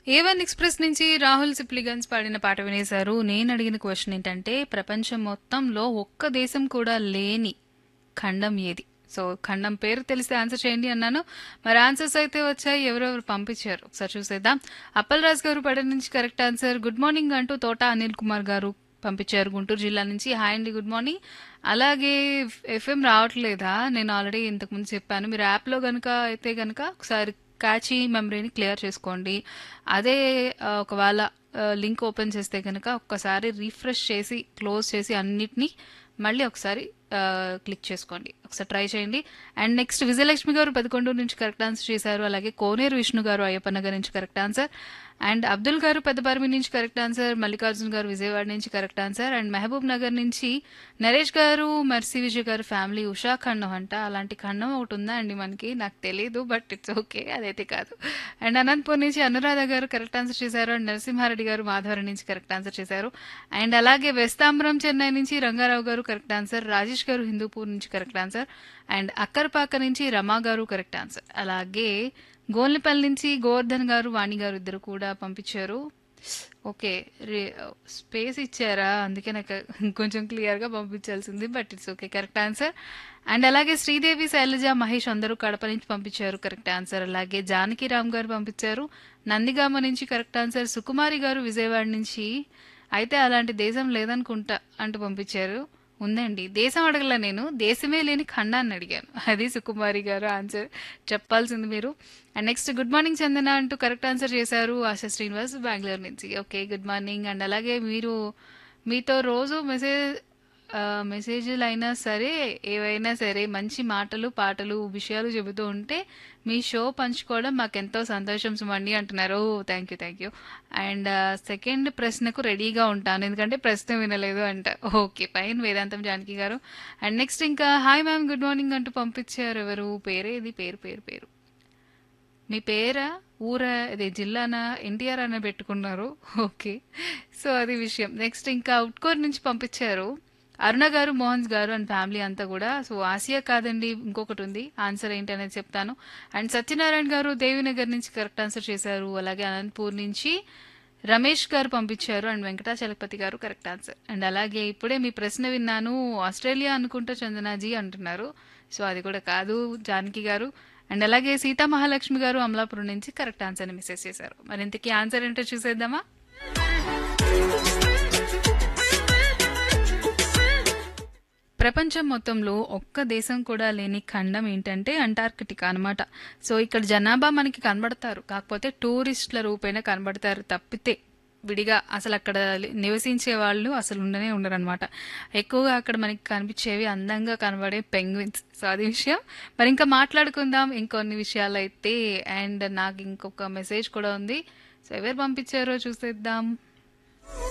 A1 express నుంచి రాహుల్ సిప్లిగన్స్ పాడిన పాట వినేశారు. నేనడిగిన క్వెషన్ ఏంటంటే, ప్రపంచం మొత్తంలో ఒక్క దేశం కూడా లేని ఖండం ఏది? సో, ఖండం పేరు తెలిస్తే ఆన్సర్ చేయండి అన్నాను. మరి ఆన్సర్స్ అయితే వచ్చాయి. ఎవరెవరు పంపించారు ఒకసారి చూసేద్దాం. అప్పలరాజు గారు పడన నుంచి కరెక్ట్ ఆన్సర్. గుడ్ మార్నింగ్ అంటూ తోట అనిల్ కుమార్ గారు పంపించారు గుంటూరు జిల్లా నుంచి. హాయ్ అండి గుడ్ మార్నింగ్. అలాగే ఎఫ్ ఎఫ్ఎం రావట్లేదా? నేను ఆల్రెడీ ఇంతకుముందు చెప్పాను. మీరు యాప్‌లో గనుక అయితే గనుక ఒకసారి క్యాచీ మెమరీని క్లియర్ చేసుకోండి. అదే ఆహ్, ఒకవేళ ఆహ్, లింక్ ఓపెన్ చేస్తే గనుక ఒక్కసారి రిఫ్రెష్ చేసి, క్లోజ్ చేసి అన్నిటిని మళ్ళీ ఒకసారి ఆహ్, క్లిక్ చేసుకోండి. ఒకసారి ట్రై చేయండి. అండ్ నెక్స్ట్ విజయలక్ష్మి గారు పెదకొండూరు నుంచి కరెక్ట్ ఆన్సర్ చేశారు. అలాగే కోనేరు విష్ణు గారు అయ్యప్పనగర్ నుంచి కరెక్ట్ ఆన్సర్. అండ్ అబ్దుల్ గారు పెద్దపరిమి నుంచి కరెక్ట్ ఆన్సర్. మల్లికార్జున్ గారు విజయవాడ నుంచి correct answer. And Mahabub Nagar నుంచి నరేష్ గారు, మెర్సీ విజయ్ గారు ఫ్యామిలీ ఉషా ఖండం అంట. అలాంటి ఖండం ఒకటి ఉందా అండి మనకి? నాకు తెలీదు. But it's okay. అదైతే కాదు. అండ్ అనంతపూర్ నుంచి అనురాధ గారు కరెక్ట్ ఆన్సర్ చేశారు. అండ్ నరసింహారెడ్డి గారు మాధవరం నుంచి కరెక్ట్ ఆన్సర్ చేశారు. అండ్ అలాగే వెస్తాంబరం చెన్నై నుంచి రంగారావు గారు కరెక్ట్ ఆన్సర్. రాజేష్ గారు హిందూపూర్ నుంచి కరెక్ట్ ఆన్సర్. అండ్ అక్కరపాక నుంచి రమా గారు కరెక్ట్ ఆన్సర్. అలాగే గోల్నిపల్లి నుంచి గోవర్ధన్ గారు, వాణి గారు ఇద్దరు కూడా పంపించారు. ఓకే. రే స్పేస్ ఇచ్చారా? అందుకే నాకు కొంచెం క్లియర్‌గా పంపించాల్సింది. But it's okay. Correct answer. And అలాగే శ్రీదేవి, శైలజ, మహేష్ అందరూ కడప నుంచి పంపించారు కరెక్ట్ ఆన్సర్. అలాగే జానకిరామ్ గారు పంపించారు. నందిగామ నుంచి కరెక్ట్ ఆన్సర్. సుకుమారి గారు విజయవాడ నుంచి అయితే అలాంటి దేశం లేదనుకుంటా అంటూ పంపించారు. ఉందండి. దేశం అడగల నేను. దేశమే లేని ఖండాన్ని అడిగాను. అది సుకుమారి గారు ఆన్సర్ చెప్పాల్సింది మీరు. And next good morning Chandana అంటూ కరెక్ట్ ఆన్సర్ చేశారు ఆశా శ్రీనివాస్ బెంగుళూరు నుంచి. ఓకే. Good morning. అండ్ అలాగే మీరు మీతో రోజు మెసేజ్ ఆహ్, మెసేజ్‌లైనా సరే, ఏవైనా సరే మంచి మాటలు, పాటలు, విషయాలు చెబుతూ ఉంటే మీ షో పంచుకోవడం మాకెంతో సంతోషం సుమండి అంటున్నారు. Oh! Thank you. Thank you. And second ప్రశ్నకు రెడీగా ఉంటాను. ఎందుకంటే ప్రశ్న వినలేదు అంట. ఓకే. ఫైన్ వేదాంతం జానకి గారు. అండ్ నెక్స్ట్ ఇంకా హాయ్ మ్యామ్ గుడ్ మార్నింగ్ అంటూ పంపించారు ఎవరు? పేరేది? పేరు పేరు పేరు. మీ పేరా? ఊరా? అదే జిల్లానా? ఎన్టీఆర్ అనే పెట్టుకున్నారు. ఓకే. సో, అది విషయం. నెక్స్ట్ ఇంకా ఉట్కూరు నుంచి పంపించారు. అరుణ గారు, మోహన్స్ గారు అండ్ ఫ్యామిలీ అంతా కూడా. సో, ఆసియా కాదండి ఇంకొకటి ఉంది. ఆన్సర్ ఏంటనేది చెప్తాను. అండ్ సత్యనారాయణ గారు దేవినగర్ నుంచి కరెక్ట్ ఆన్సర్ చేశారు. అలాగే అనంతపూర్ నుంచి రమేష్ గారు పంపించారు. అండ్ వెంకటాచలపతి గారు కరెక్ట్ ఆన్సర్. అండ్ అలాగే ఇప్పుడే మీ ప్రశ్న విన్నాను. ఆస్ట్రేలియా అనుకుంటా చందనాజీ అంటున్నారు. సో, అది కూడా కాదు జానకి గారు. అండ్ అలాగే సీతా మహాలక్ష్మి గారు అమలాపురం నుంచి కరెక్ట్ ఆన్సర్‌ని మెసేజ్ చేశారు. మరి ఇంతకీ ఆన్సర్ ఏంటో చూసేద్దామా? ప్రపంచం మొత్తంలో ఒక్క దేశం కూడా లేని ఖండం ఏంటంటే అంటార్కిటికా అనమాట. సో, ఇక్కడ జనాభా మనకి కనబడతారు. కాకపోతే టూరిస్టుల రూపేణా కనబడతారు తప్పితే విడిగా అసలక్కడ నివసించే వాళ్ళు అసలు ఉండనే ఉండరనమాట. ఎక్కువగా అక్కడ మనకి కనిపించేవి అందంగా కనబడే పెంగ్విన్స్. సో, అది విషయం. మరి ఇంకా మాట్లాడుకుందాం ఇంకొన్ని విషయాలైతే. అండ్ నాకు ఇంకొక మెసేజ్ కూడా ఉంది. సో, ఎవరు పంపించారో చూసేద్దాం.